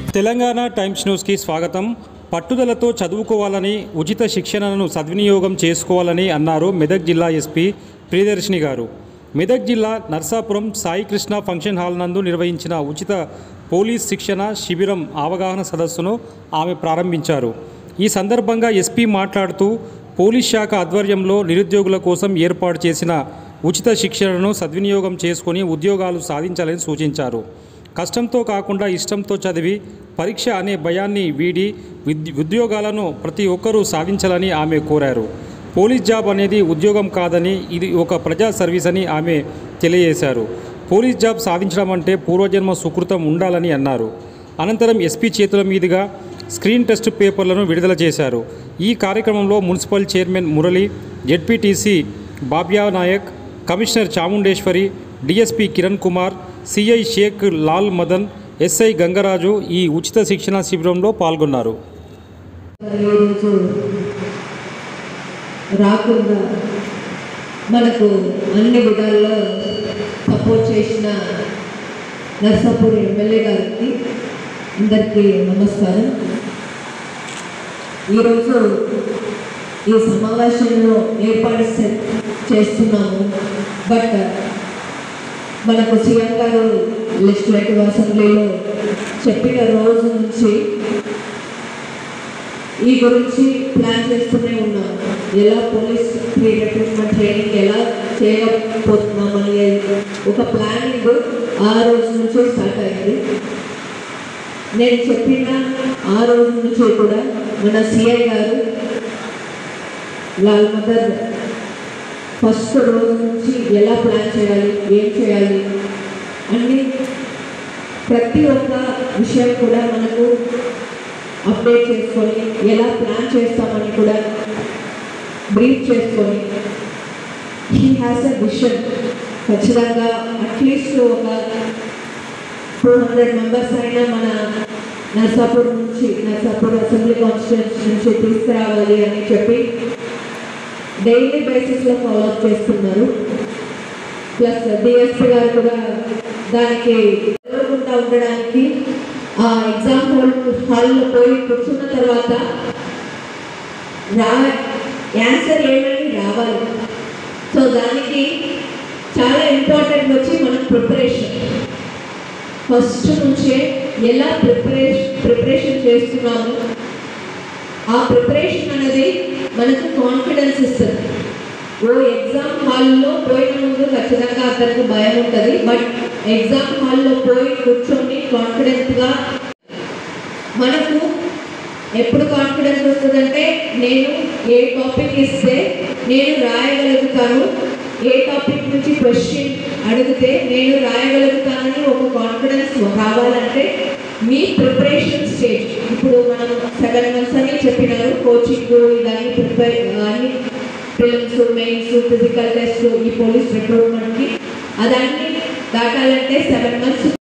Telangana times న్యూస్కి స్వాగతం పట్టుదలతో చదువుకోవాలని ఉచిత శిక్షణను సద్వినియోగం చేసుకోవాలని అన్నారు మెదక్ జిల్లా ఎస్పీ ప్రియదర్శిని గారు మెదక్ జిల్లా నర్సాపురం సాయికృష్ణ ఫంక్షన్ హాల్ నందు నిర్వహించిన ఉచిత పోలీస్ శిక్షణ శిబిరం అవగాహన సదస్సును ఆమె ప్రారంభించారు ఈ సందర్భంగా ఎస్పీ మాట్లాడుతూ పోలీస్ శాఖ ఆధ్వర్యంలో నిరుద్యోగుల కోసం ఏర్పాటు చేసిన ఉచిత శిక్షణను సద్వినియోగం చేసుకుని ఉద్యోగాలు సాధించాలని సూచించారు కష్టంతో కాకుండా ఇష్టంతో చదివి పరీక్ష అనే భయాన్ని వీడి విద్- ఉద్యోగాలను ప్రతి ఒక్కరూ సాధించాలని ఆమె కోరారు పోలీస్ జాబ్ అనేది ఉద్యోగం కాదని ఇది ఒక ప్రజా సర్వీస్ అని ఆమె తెలియజేశారు పోలీస్ జాబ్ సాధించడం అంటే పూర్వజన్మ సుకృతం ఉండాలని అన్నారు అనంతరం ఎస్పీ చేతుల మీదుగా స్క్రీన్ టెస్ట్ పేపర్లను విడుదల చేశారు ఈ కార్యక్రమంలో municipal chairman Murali ZPTC Babya Nayak commissioner Chamundeshwari DSP Kiran Kumar CI Sheikh Lal Madan SI Gangaraju ఈ ఉచిత శిక్షణ శిబిరంలో పాల్గొన్నారు ఈరోజు రాకుండా మనకు అన్ని విధాల్లో సపోర్ట్ చేసిన నర్సాపూర్ ఎమ్మెల్యే గారికి అందరికీ నమస్కారం ఈరోజు ఈ సమావేశంలో ఏర్పాటు చే- చేస్తున్నాము బట్ మనకు సీఎం గారు లెజిస్లేటివ్ అసెంబ్లీలో చెప్పిన రోజు నుంచి ఈ గురించి ప్లాన్ చేస్తూనే ఉన్నాం ఎలా పోలీస్ ప్రీ రిక్రూట్మెంట్ ట్రైనింగ్ ఎలా చేయకపోతున్నాం అనేది ఒక ప్లానింగ్ ఆ రోజు నుంచే స్టార్ట్ అయింది నేను చెప్పిన ఆ రోజు నుంచే కూడా మన సిఐ గారు లాల్ మదర్ ఫస్ట్ రోజు నుంచి ఎలా ప్లాన్ చేయాలి ఏం చేయాలి అన్ని ప్రతి ఒక్క విషయం కూడా మనకు అప్డేట్ చేసుకొని ఎలా ప్లాన్ చేస్తామని కూడా బ్రీఫ్ చేసుకొని హీ హ్యాస్ అ విషన్ ఖచ్చితంగా అట్లీస్ట్ ఒక టూ హండ్రెడ్ మెంబర్స్ అయినా మన నర్సాపూర్ నుంచి నర్సాపూర్ అసెంబ్లీ కాన్స్టిట్యూన్సీ నుంచి తీసుకురావాలి అని చెప్పి డైలీ బేసిస్లో ఫాలోఅప్ చేస్తున్నారు ప్లస్ డిఎస్పీ గారు కూడా దానికి ఎదురకుండా ఉండడానికి ఆ ఎగ్జామ్ హాల్ హాల్లో పోయి కూర్చున్న తర్వాత రా యాన్సర్ ఏమని రావాలి సో దానికి చాలా ఇంపార్టెంట్ వచ్చి మనం ప్రిపరేషన్ ఫస్ట్ నుంచే ఎలా ప్రిపరేషన్ ప్రిపరేషన్ చేస్తున్నాము ఆ ప్రిపరేషన్ అనేది మనకు కాన్ఫిడెన్స్ ఇస్తుంది ఓ ఎగ్జామ్ హాల్లో పోయిన ముందు ఖచ్చితంగా అతనికి భయం ఉంటుంది బట్ ఎగ్జామ్ హాల్లో పోయి కూర్చొని కాన్ఫిడెంట్గా మనకు ఎప్పుడు కాన్ఫిడెన్స్ వస్తుందంటే నేను ఏ టాపిక్ ఇస్తే నేను రాయగలుగుతాను ఏ టాపిక్ నుంచి క్వశ్చన్ అడిగితే నేను రాయగలుగుతానని ఒక కాన్ఫిడెన్స్ కావాలంటే మీ ప్రిపరేషన్ స్టేజ్ ఇప్పుడు మనం సెవెన్ మంత్స్ అని చెప్పినారు కోచింగ్ ఇవన్నీ ప్రిపేర్ అన్ని ఫిల్మ్స్ మెయిన్స్ ఫిజికల్ టెస్ట్ ఈ పోలీస్ రిక్రూట్మెంట్కి అదన్నీ దాటాలంటే సెవెన్ మంత్స్